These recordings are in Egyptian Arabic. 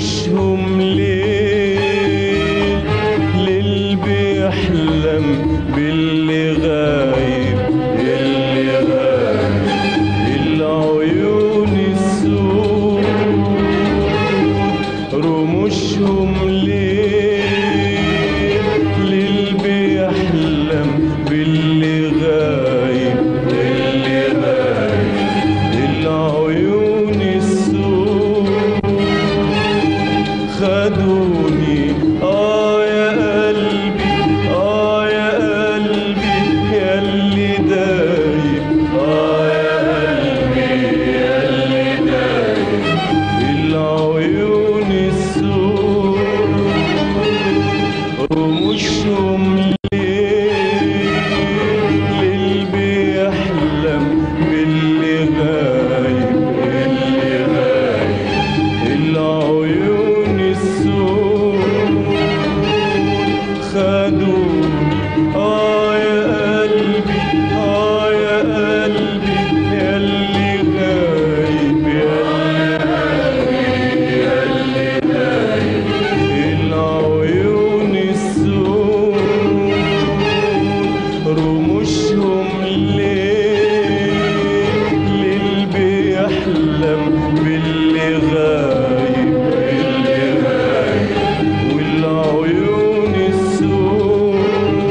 رموشهم ليل ليل بيحلم باللي غايب اللي غايب العيون السود رموشهم ليل ليل بيحلم باللي غايب اللي غايب العيون السود خدوني اه يا قلبي اه يا قلبي يا اللي دايب اه يا قلبي يا اللي دايب العيون السود رموشهم ليل بيحلم باللي غايب اللي غايب العيون السود خدوني اه يا قلبي اه يا قلبي يا اللي غايب يا اللي غايب العيون السود رموشهم ليل ليل بيحلم باللي غايب اللي غايب والعيون السود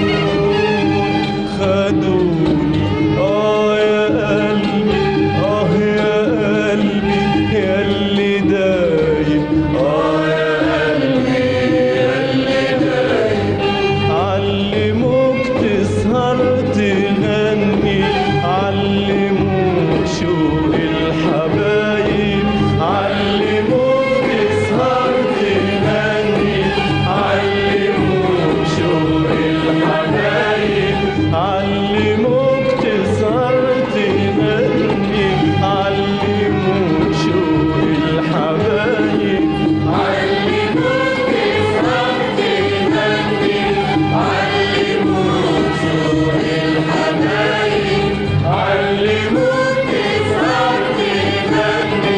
خدوني اه يا قلبي اه يا قلبي يا اللي دايب اه يا قلبي يا اللي دايب علموك تسهر تغني علموك شوق الحبايب علموك تسهر تغني علموك شوق الحبايب علموك تسهر تغني علموك شوق الحبايب علموك تسهر تغني علموك شوق الحبايب علموك تسهر تغني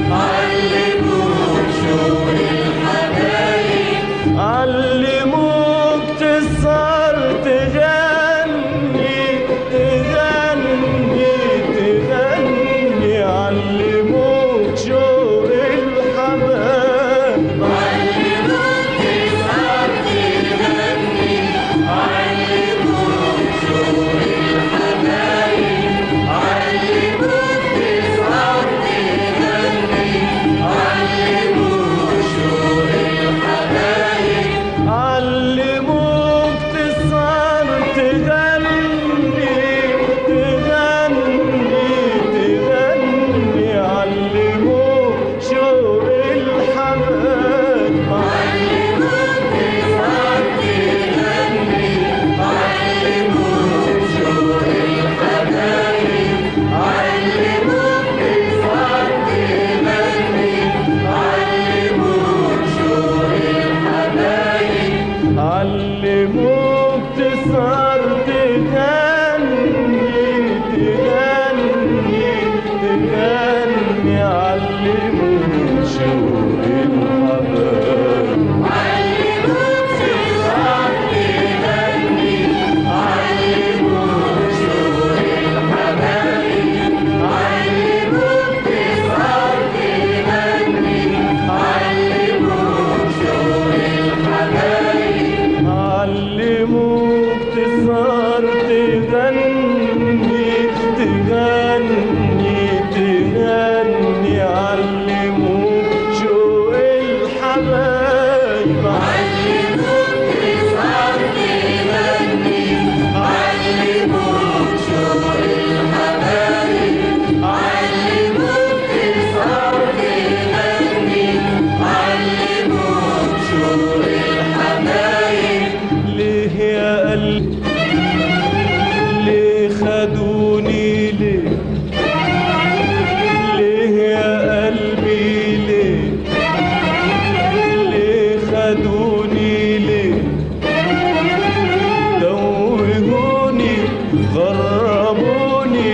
علموك شوق الحبايب علموك تسهر تغني تغني تغني علموك شوق الحبايب علموك تسهر تغني علموك شوق الحبايب علموك تسهر تغني علموك شوق الحبايب علموك تسهر تغني تغني تغني علموك شوق الحبايب علموك تسهر تغني علموك شوق الحبايب علموك تسهر تغني علموك شوق الحبايب علموك تسهر تغني تغني تغني علموك شوق الحبايب علموك تسهر تغني علموك شوق الحبايب علموك تسهر تغني علموك شوق الحبايب علموك تسهر تغني تغني تغني علموك شوق الحبايب علموك تسهر تغني علموك شوق الحبايب علموك تسهر تغني علموك شوق الحبايب ليه يا قلبي ليه خدوني ليه ليه يا قلبي ليه ليه خدوني ليه دوهوني غربوني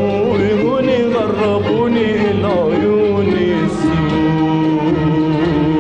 دوهوني غربوني العيون السود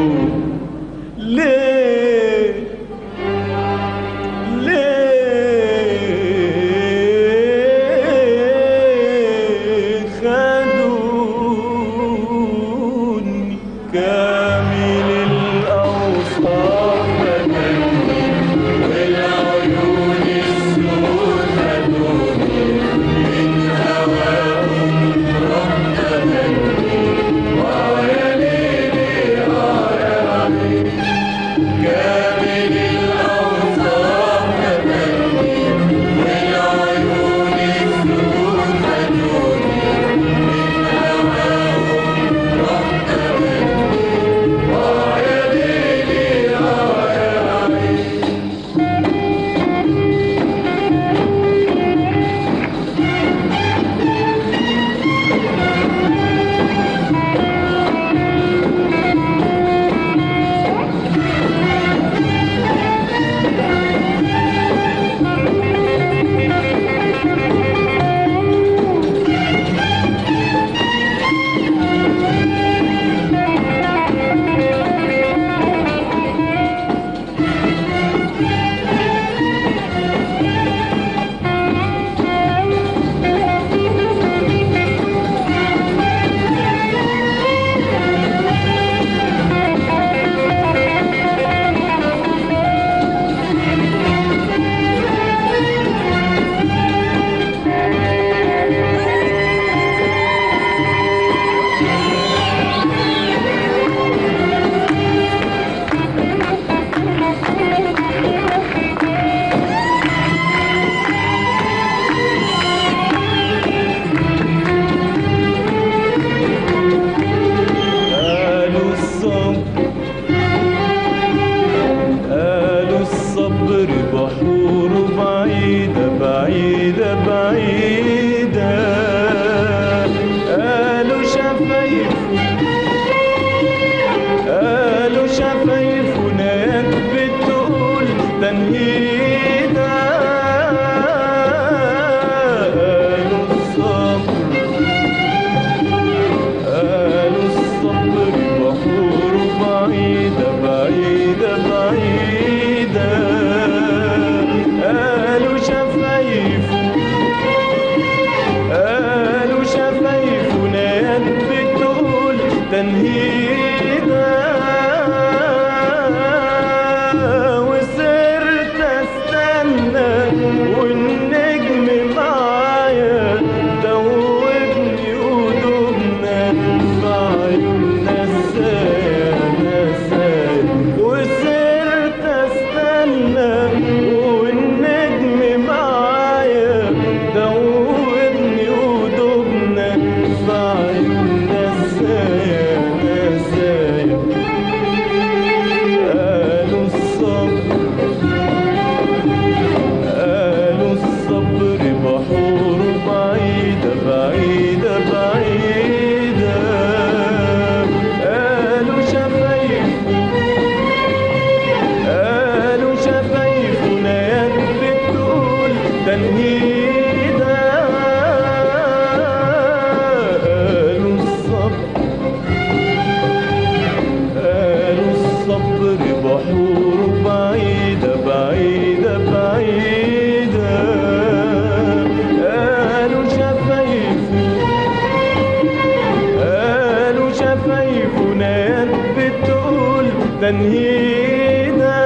تنهينا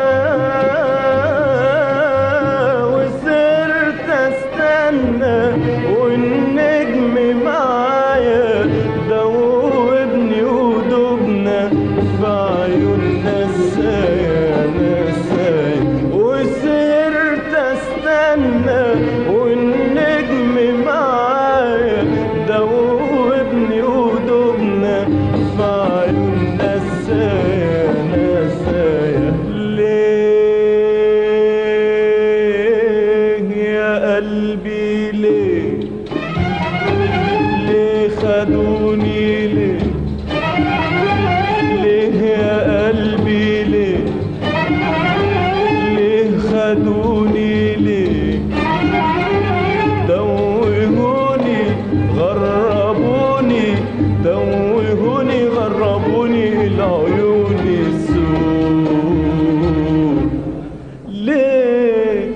وصرت استنى والنجم معايا دوبني ودوبنا في عيوننا السايا نسايا وصرت استنى والنجم معايا دوبني ودوبنا في عيوننا السايا نسايا ليه يا قلبي ليه ليه خدوني ليه ليه يا قلبي ليه ليه خدوني ليه توهوني غربوني توهوني غربوني العيون السود ليه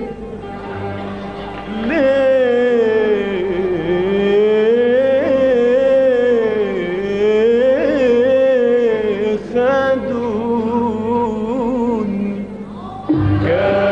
ليه خدوني كان